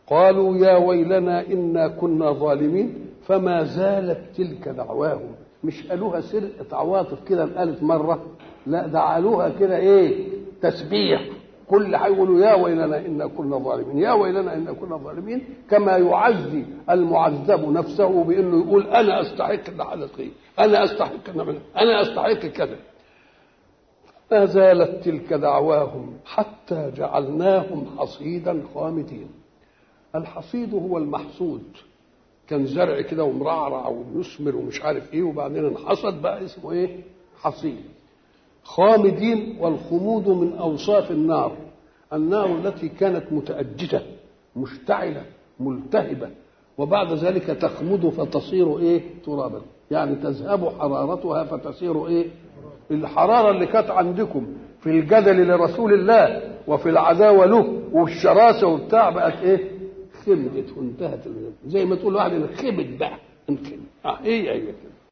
قالوا يا ويلنا إنا كنا ظالمين فما زالت تلك دعواهم مش قالوها سرقة عواطف كده قالت مرة لا ده قالوها كده ايه تسبيح كل هيقولوا يا ويلنا انا كنا ظالمين يا ويلنا انا كنا ظالمين كما يعزي المعذب نفسه بانه يقول انا استحق اللي حدث لي انا استحق ان انا استحق كذا ما زالت تلك دعواهم حتى جعلناهم حصيدا خامدين الحصيد هو المحصود كان زرع كده ومرعرع ومثمر ومش عارف ايه وبعدين انحصد بقى اسمه ايه حصيد خامدين والخمود من اوصاف النار النار التي كانت متأججة مشتعلة ملتهبة وبعد ذلك تخمد فتصير ايه ترابا يعني تذهب حرارتها فتصير ايه الحرارة اللي كانت عندكم في الجدل لرسول الله وفي العداوة له والشراسة وبتاع بقت ايه خمدت وانتهت زي ما تقول واحد خمد بقى انخمد اه ايه ايه كده